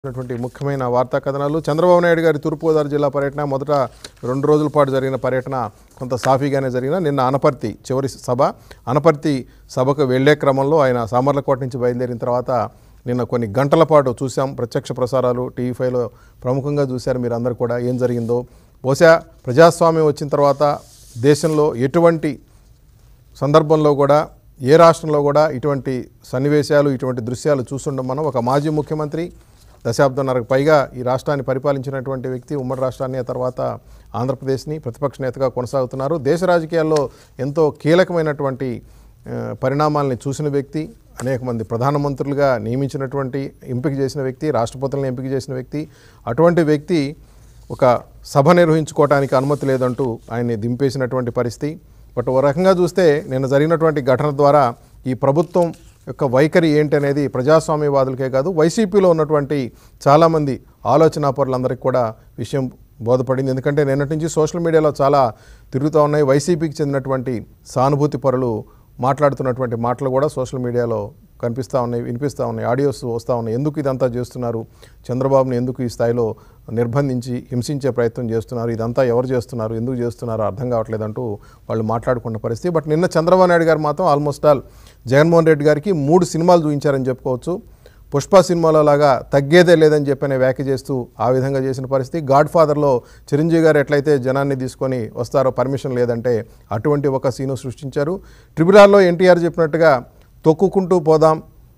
ఉన్నటువంటి ముఖ్యమైన వార్తా కథనాలు చంద్రబాబు నాయుడు గారి తూర్పుగోదావరి జిల్లా పర్యటన మొదట రెండు రోజుల పాటు జరిగిన పర్యటన కొంత సాఫీగానే జరిగిన నిన్న అనపర్తి చివరి సభ అనపర్తి సభకు వెళ్లే క్రమంలో ఆయన సామర్లకోట నుంచి బయలుదేరిన తర్వాత నిన్న కొన్ని గంటల పాటు చూసాం ప్రత్యక్ష ప్రసారాలు టీవీ ఫైవ్లో ప్రముఖంగా చూశారు మీరు అందరు కూడా ఏం జరిగిందో బహుశా ప్రజాస్వామ్యం వచ్చిన తర్వాత దేశంలో ఎటువంటి సందర్భంలో కూడా ఏ రాష్ట్రంలో కూడా ఇటువంటి సన్నివేశాలు ఇటువంటి దృశ్యాలు చూస్తుండం మనం ఒక మాజీ ముఖ్యమంత్రి దశాబ్దంన్నరకు పైగా ఈ రాష్ట్రాన్ని పరిపాలించినటువంటి వ్యక్తి ఉమ్మడి రాష్ట్రాన్ని ఆ తర్వాత ఆంధ్రప్రదేశ్ని ప్రతిపక్ష నేతగా కొనసాగుతున్నారు దేశ రాజకీయాల్లో ఎంతో కీలకమైనటువంటి ఆ, పరిణామాలని చూసిన వ్యక్తి అనేక మంది ప్రధానమంత్రులుగా నియమించినటువంటి ఎంపిక చేసిన వ్యక్తి రాష్ట్రపతులను ఎంపిక చేసిన వ్యక్తి అటువంటి వ్యక్తి ఒక సభ నిర్వహించుకోవడానికి అనుమతి లేదంటూ ఆయన్ని దింపేసినటువంటి పరిస్థితి బట్ ఓ రకంగా చూస్తే నిన్న జరిగినటువంటి ఘటన ద్వారా ఈ ప్రభుత్వం యొక్క వైఖరి ఏంటి అనేది ప్రజాస్వామ్యవాదులకే కాదు వైసీపీలో ఉన్నటువంటి చాలామంది ఆలోచనాపరులందరికీ కూడా విషయం బోధపడింది ఎందుకంటే నిన్నటి నుంచి సోషల్ మీడియాలో చాలా తిరుగుతూ ఉన్నాయి వైసీపీకి చెందినటువంటి సానుభూతి పరులు మాట్లాడుతున్నటువంటి మాటలు కూడా సోషల్ మీడియాలో కనిపిస్తూ ఉన్నాయి వినిపిస్తూ ఉన్నాయి ఆడియోస్ వస్తూ ఉన్నాయి ఎందుకు ఇదంతా చేస్తున్నారు చంద్రబాబుని ఎందుకు ఈ స్థాయిలో నిర్బంధించి హింసించే ప్రయత్నం చేస్తున్నారు ఇదంతా ఎవరు చేస్తున్నారు ఎందుకు చేస్తున్నారో అర్థం కావట్లేదంటూ వాళ్ళు మాట్లాడుకున్న పరిస్థితి బట్ నిన్న చంద్రబాబు నాయుడు గారు మాత్రం ఆల్మోస్ట్ ఆల్ జగన్మోహన్ రెడ్డి గారికి మూడు సినిమాలు చూపించారని చెప్పుకోవచ్చు పుష్ప సినిమాలో లాగా తగ్గేదే లేదని చెప్పని వ్యాఖ్య చేస్తూ ఆ విధంగా చేసిన పరిస్థితి గాడ్ ఫాదర్లో చిరంజీవి గారు ఎట్లయితే జనాన్ని తీసుకొని వస్తారో పర్మిషన్ లేదంటే అటువంటి ఒక సీను సృష్టించారు ట్రిబులార్లో ఎన్టీఆర్ చెప్పినట్టుగా తొక్కుకుంటూ పోదాం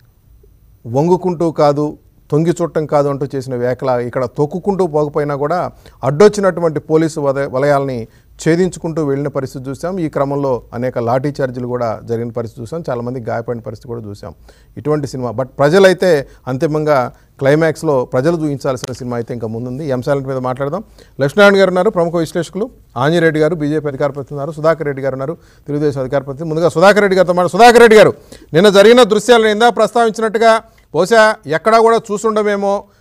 వంగుకుంటూ కాదు తొంగి చుట్టం కాదు అంటూ చేసిన వ్యాఖ్యల ఇక్కడ తొక్కుకుంటూ పోకపోయినా కూడా అడ్డొచ్చినటువంటి పోలీసు వద వలయాల్ని ఛేదించుకుంటూ వెళ్ళిన పరిస్థితి చూసాం ఈ క్రమంలో అనేక లాఠీ చార్జీలు కూడా జరిగిన పరిస్థితి చూసాం చాలామంది గాయపడిన పరిస్థితి కూడా చూసాం ఇటువంటి సినిమా బట్ ప్రజలైతే అంతిమంగా క్లైమాక్స్లో ప్రజలు చూపించాల్సిన సినిమా అయితే ఇంకా ముందుంది ఈ అంశాల మీద మాట్లాడదాం లక్ష్మీనారాయణ గారు ఉన్నారు ప్రముఖ విశ్లేషకులు ఆంజనేరెడ్డి గారు బీజేపీ అధికార ప్రతినిధి ఉన్నారు సుధాకర్ రెడ్డి గారు ఉన్నారు తెలుగుదేశం అధికార ప్రతినిధి ముందుగా సుధాకర్ రెడ్డి గారితో మాట సుధాకర్ రెడ్డి గారు నిన్న జరిగిన దృశ్యాలను ఇందా ప్రస్తావించినట్టుగా బహుశా ఎక్కడా కూడా చూసుండమేమో